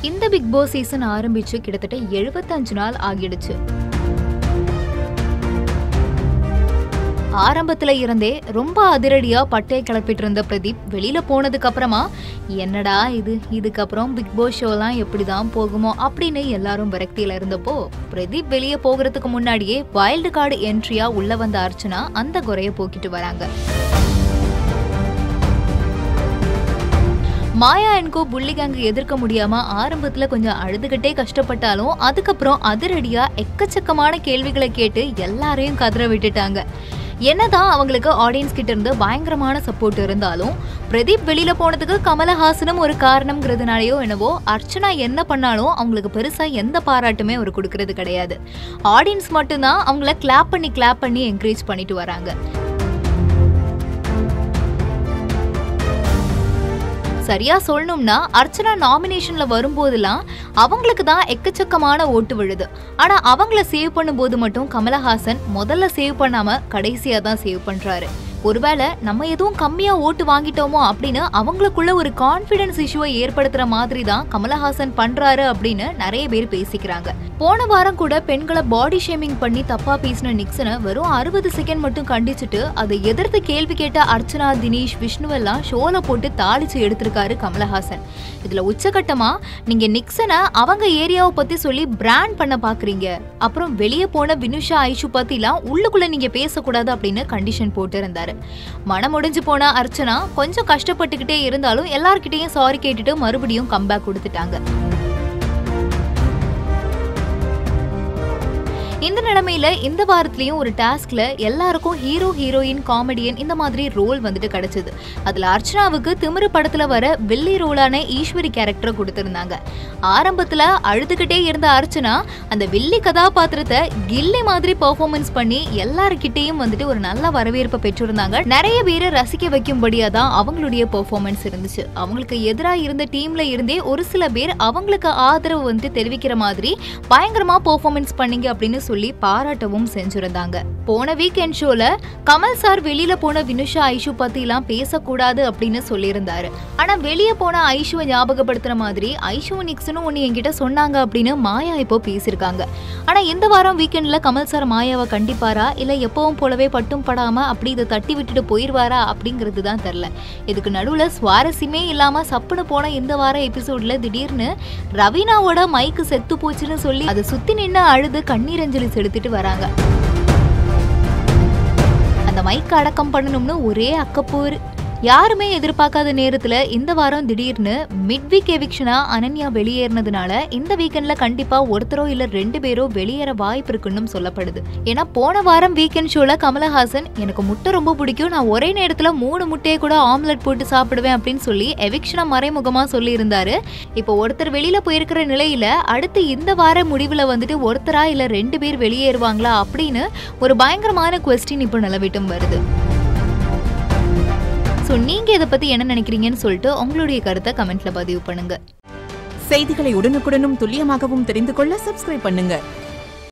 இந்த big Boss season ஆரம்பிச்சு கிட்டத்தட்ட 75 நாள் ஆகிடுச்சு ஆரம்பத்துல இருந்தே ரொம்ப அதிரடியா பட்டையை கிளப்பிட்டு இருந்த பிரதீப் வெளியில போனதுக்கு அப்புறமா என்னடா இது இதுக்கப்புறம் பிக் பாஸ் ஷோலாம் எப்படிதான் போகுமோ அப்படின்னு எல்லாரும் விரக்தியில இருந்தப்போ பிரதீப் வெளியே போகிறதுக்கு முன்னாடியே வைல்டு கார்டு என்ட்ரியா உள்ள வந்த அர்ச்சனா அந்த குறைய போக்கிட்டு வராங்க மாயா என்கோ புள்ளி கேங்க எதிர்க்க முடியாம ஆரம்பத்துல கொஞ்சம் அழுதுகிட்டே கஷ்டப்பட்டாலும் அதுக்கப்புறம் அதிரடியா எக்கச்சக்கமான கேள்விகளை கேட்டு எல்லாரையும் கதற விட்டுட்டாங்க என்னதான் அவங்களுக்கு ஆடியன்ஸ் கிட்ட இருந்து பயங்கரமான சப்போர்ட் இருந்தாலும் பிரதீப் வெளியில போனதுக்கு கமலஹாசனும் ஒரு காரணம்ங்கிறதுனாலயோ என்னவோ அர்ச்சனா என்ன பண்ணாலும் அவங்களுக்கு பெருசா எந்த பாராட்டுமே அவர் கொடுக்கறது கிடையாது ஆடியன்ஸ் மட்டும்தான் அவங்கள கிளாப் பண்ணி கிளாப் பண்ணி என்கரேஜ் பண்ணிட்டு வராங்க சரியா சொல்லணும்னா அர்ச்சனா நாமினேஷன்ல வரும்போதெல்லாம் அவங்களுக்கு தான் எக்கச்சக்கமான ஓட்டு விழுது ஆனா அவங்கள சேவ் பண்ணும்போது மட்டும் கமலஹாசன் முதல்ல சேவ் பண்ணாம கடைசியா தான் சேவ் பண்றாரு ஒருவேளை நம்ம எதுவும் கம்மியா ஓட்டு வாங்கிட்டோமோ அப்படின்னு அவங்களுக்குள்ள ஒரு கான்ஃபிடன்ஸ் இஷ்யூவை ஏற்படுத்துற மாதிரி தான் கமலஹாசன் பண்றாரு அப்படின்னு நிறைய பேர் பேசிக்கிறாங்க போன வாரம் கூட பெண்களை பாடி ஷேமிங் பண்ணி தப்பா பேசின நிக்சனை வெறும் அறுபது செகண்ட் மட்டும் கண்டிச்சுட்டு அதை எதிர்த்து கேள்வி கேட்ட அர்ச்சனா தினேஷ் விஷ்ணுவெல்லாம் ஷோல போட்டு தாளிச்சு எடுத்திருக்காரு கமலஹாசன் இதுல உச்சகட்டமா நீங்க நிக்சனை அவங்க ஏரியாவை பத்தி சொல்லி பிராண்ட் பண்ண பாக்குறீங்க அப்புறம் வெளியே போன வினுஷா ஐஷு பத்திலாம் உள்ளுக்குள்ள நீங்க பேசக்கூடாது அப்படின்னு கண்டிஷன் போட்டு இருந்தாரு மனமுடிஞ்சு போன அர்ச்சனா கொஞ்சம் கஷ்டப்பட்டுக்கிட்டே இருந்தாலும் எல்லார்கிட்டயும் சாரி கேட்டுட்டு மறுபடியும் கம்பேக் கொடுத்துட்டாங்க இந்த நிலைமையில இந்த வாரத்துலயும் ஒரு டாஸ்க்ல எல்லாருக்கும் ஹீரோ ஹீரோயின் காமெடியன் இந்த மாதிரி ரோல் வந்துட்டு கிடைச்சது அதுல அர்ச்சனாவுக்கு திமிரு படத்துல வர வில்லி ரோலான ஈஸ்வரி கேரக்டரை கொடுத்திருந்தாங்க ஆரம்பத்துல அழுதுகிட்டே இருந்த அர்ச்சனா அந்த வில்லி கதாபாத்திரத்தை கில்லி மாதிரி பெர்ஃபார்மன்ஸ் பண்ணி எல்லாருக்கிட்டையும் வந்துட்டு ஒரு நல்ல வரவேற்பை பெற்றிருந்தாங்க நிறைய பேரை ரசிக்க வைக்கும்படியா தான் அவங்களுடைய பெர்ஃபார்மன்ஸ் இருந்துச்சு அவங்களுக்கு எதிராக இருந்த டீம்ல இருந்தே ஒரு சில பேர் அவங்களுக்கு ஆதரவு வந்துட்டு தெரிவிக்கிற மாதிரி பயங்கரமா பெர்ஃபார்மன்ஸ் பண்ணீங்க அப்படின்னு சொல்லி பாராட்டவும் செஞ்சிருந்தாங்க போன வீக்கெண்ட் ஷோல கமல் சார் வெளியில போன வினுஷா ஐஷு பத்தி எல்லாம் பேசக்கூடாது அப்படின்னு சொல்லியிருந்தாரு ஆனா வெளியே போன ஐஷுவை ஞாபகப்படுத்துற மாதிரி ஐஷுவும் நிக்சனும் ஒன்னு என்கிட்ட சொன்னாங்க அப்படின்னு மாயா இப்போ பேசியிருக்காங்க ஆனா இந்த வாரம் வீக்கெண்ட்ல கமல் சார் மாயாவை கண்டிப்பாரா இல்ல எப்பவும் போலவே பட்டும் படாம அப்படி இதை தட்டி விட்டுட்டு போயிருவாரா அப்படிங்கிறது தான் தெரில இதுக்கு நடுவுல சுவாரஸ்யமே இல்லாம சப்புன்னு போன இந்த வார எபிசோட்ல திடீர்னு ரவீனாவோட மைக்கு செத்து போச்சுன்னு சொல்லி அதை சுத்தி நின்று அழுது கண்ணீரஞ்சலி செலுத்திட்டு வராங்க அந்த மைக் அடக்கம் பண்ணணும்னு ஒரே அக்கப்போர் யாருமே எதிர்பார்க்காத நேரத்துல இந்த வாரம் திடீர்னு மிட் வீக் எவிக்ஷனா அனன்யா வெளியேறினதுனால இந்த வீக்கெண்ட்ல கண்டிப்பா ஒருத்தரோ இல்ல ரெண்டு பேரோ வெளியேற வாய்ப்பு இருக்குன்னு சொல்லப்படுது ஏன்னா போன வாரம் வீக்கெண்ட் ஷோல கமலஹாசன் எனக்கு முட்டை ரொம்ப பிடிக்கும் நான் ஒரே நேரத்துல மூணு முட்டையை கூட ஆம்லெட் போட்டு சாப்பிடுவேன் அப்படின்னு சொல்லி எவிக்ஷனா மறைமுகமா சொல்லி இருந்தாரு இப்போ ஒருத்தர் வெளியில போயிருக்கிற நிலையில அடுத்து இந்த வார முடிவுல வந்துட்டு ஒருத்தரா இல்ல ரெண்டு பேர் வெளியேறுவாங்களா அப்படின்னு ஒரு பயங்கரமான கொஸ்டின் இப்போ நிலவிட்டும் வருது ஸோ நீங்கள் இதை பற்றி என்ன நினைக்கிறீங்கன்னு சொல்லிட்டு உங்களுடைய கருத்தை கமெண்ட்ல பதிவு பண்ணுங்க செய்திகளை உடனுக்குடனும் துல்லியமாகவும் தெரிந்து கொள்ள சப்ஸ்கிரைப் பண்ணுங்க